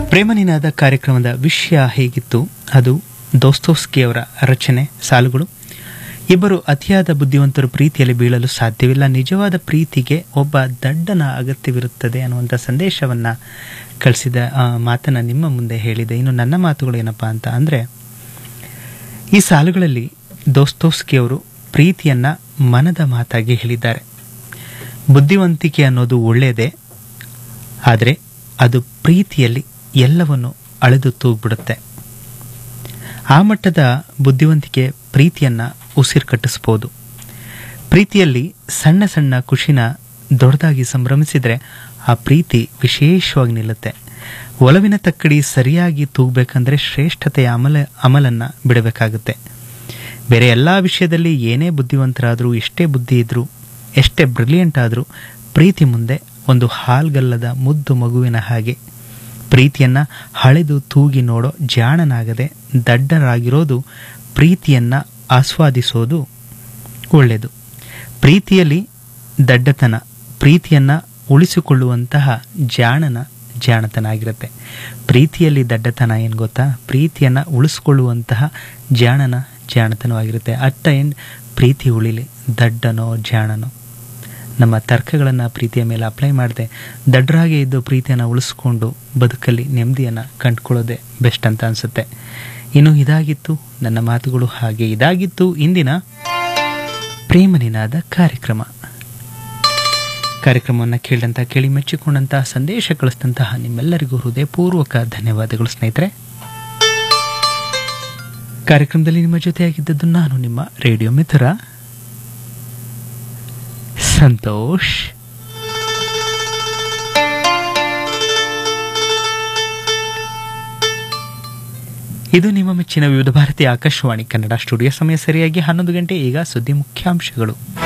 ಪ್ರೇಮನಿನಾದ ಕಾರ್ಯಕ್ರಮದ ವಿಷಯ ಹೇಗಿತ್ತು ಅದು ದೋಸ್ತೋಸ್ಕಿಯವರ ರಚನೆ ಸಾಲುಗಳು ಇಬ್ಬರು ಅತಿಯಾದ ಬುದ್ಧಿವಂತರು ಪ್ರೀತಿಯಲ್ಲಿ ಬೀಳಲು ಸಾಧ್ಯವಿಲ್ಲ ನಿಜವಾದ ಪ್ರೀತಿಗೆ ಒಬ್ಬ ದಡ್ಡನ ಅಗತ್ಯವಿರುತ್ತದೆ ಅನ್ನುವಂಥ ಸಂದೇಶವನ್ನ ಕಳಿಸಿದ ಆ, ಮಾತನ್ನ ನಿಮ್ಮ ಮುಂದೆ ಹೇಳಿದೆ ಇನ್ನು ನನ್ನ ಮಾತುಗಳು ಏನಪ್ಪಾ ಅಂತ ಅಂದ್ರೆ ಈ ಸಾಲುಗಳಲ್ಲಿ ದೋಸ್ತೋಸ್ಕಿಯವರು ಪ್ರೀತಿಯನ್ನ ಮನದ ಮಾತಾಗಿ ಹೇಳಿದ್ದಾರೆ ಬುದ್ಧಿವಂತಿಕೆ ಅನ್ನೋದು ಒಳ್ಳೆಯದೇ ಆದರೆ ಅದು ಪ್ರೀತಿಯಲ್ಲಿ ಎಲ್ಲವನ್ನು ಅಳೆದು ತೂಗ್ಬಿಡುತ್ತೆ ಆ ಮಟ್ಟದ ಬುದ್ಧಿವಂತಿಕೆ ಪ್ರೀತಿಯನ್ನ ಉಸಿರು ಕಟ್ಟಿಸ್ಬೋದು ಪ್ರೀತಿಯಲ್ಲಿ ಸಣ್ಣ ಸಣ್ಣ ಖುಷಿನ ದೊಡ್ಡದಾಗಿ ಸಂಭ್ರಮಿಸಿದ್ರೆ ಆ ಪ್ರೀತಿ ವಿಶೇಷವಾಗಿ ನಿಲ್ಲುತ್ತೆ ಒಲವಿನ ತಕ್ಕಡಿ ಸರಿಯಾಗಿ ತೂಗಬೇಕಂದ್ರೆ ಶ್ರೇಷ್ಠತೆಯ ಅಮಲ ಅಮಲನ್ನ ಬಿಡಬೇಕಾಗುತ್ತೆ ಬೇರೆ ಎಲ್ಲ ವಿಷಯದಲ್ಲಿ ಏನೇ ಬುದ್ಧಿವಂತರಾದರೂ ಎಷ್ಟೇ ಬುದ್ಧಿ ಇದ್ರೂ ಎಷ್ಟೇ ಬ್ರಿಲಿಯಂಟ್ ಆದರೂ ಪ್ರೀತಿ ಮುಂದೆ ಒಂದು ಹಾಲ್ಗಲ್ಲದ ಮುದ್ದು ಮಗುವಿನ ಹಾಗೆ ಪ್ರೀತಿಯನ್ನ ಹಳೆದು ತೂಗಿ ನೋಡೋ ಜಾಣನಾಗದೆ ದಡ್ಡರಾಗಿರೋದು ಪ್ರೀತಿಯನ್ನ ಆಸ್ವಾದಿಸೋದು ಒಳ್ಳೆಯದು ಪ್ರೀತಿಯಲ್ಲಿ ದಡ್ಡತನ ಪ್ರೀತಿಯನ್ನ ಉಳಿಸಿಕೊಳ್ಳುವಂತಹ ಜಾಣನ ಜಾಣತನ ಆಗಿರುತ್ತೆ ಪ್ರೀತಿಯಲ್ಲಿ ದಡ್ಡತನ ಏನು ಗೊತ್ತಾ ಪ್ರೀತಿಯನ್ನ ಉಳಿಸ್ಕೊಳ್ಳುವಂತಹ ಜಾಣನ ಜಾಣತನವಾಗಿರುತ್ತೆ ಅಟ್ ದ ಎಂಡ್ ಪ್ರೀತಿ ಉಳಿಲಿ ದಡ್ಡನೋ ಜಾಣನೋ ನಮ್ಮ ತರ್ಕಗಳನ್ನು ಪ್ರೀತಿಯ ಮೇಲೆ ಅಪ್ಲೈ ಮಾಡದೆ ದಡ್ಡರಾಗೆ ಇದ್ದು ಪ್ರೀತಿಯನ್ನು ಉಳಿಸ್ಕೊಂಡು ಬದುಕಲ್ಲಿ ನೆಮ್ಮದಿಯನ್ನು ಕಂಡುಕೊಳ್ಳೋದೇ ಬೆಸ್ಟ್ ಅಂತ ಅನಿಸುತ್ತೆ ಇನ್ನು ಇದಾಗಿತ್ತು ನನ್ನ ಮಾತುಗಳು ಹಾಗೆ ಇದಾಗಿತ್ತು ಇಂದಿನ ಪ್ರೇಮನಿನಾದ ಕಾರ್ಯಕ್ರಮ ಕಾರ್ಯಕ್ರಮವನ್ನು ಕೇಳಿದಂಥ ಕೇಳಿ ಮೆಚ್ಚಿಕೊಂಡಂತಹ ಸಂದೇಶ ಕಳಿಸಿದಂತಹ ನಿಮ್ಮೆಲ್ಲರಿಗೂ ಹೃದಯಪೂರ್ವಕ ಧನ್ಯವಾದಗಳು ಸ್ನೇಹಿತರೆ ಕಾರ್ಯಕ್ರಮದಲ್ಲಿ ನಿಮ್ಮ ಜೊತೆಯಾಗಿದ್ದದ್ದು ನಾನು ನಿಮ್ಮ ರೇಡಿಯೋ ಮಿತ್ರ ಸಂತೋಷ್ ಇದು ನಿಮ್ಮ ಮೆಚ್ಚಿನ ವಿವಿಧ ಭಾರತಿ ಆಕಾಶವಾಣಿ ಕನ್ನಡ ಸ್ಟುಡಿಯೋ ಸಮಯ ಸರಿಯಾಗಿ ಹನ್ನೊಂದು ಗಂಟೆ ಈಗ ಸುದ್ದಿ ಮುಖ್ಯಾಂಶಗಳು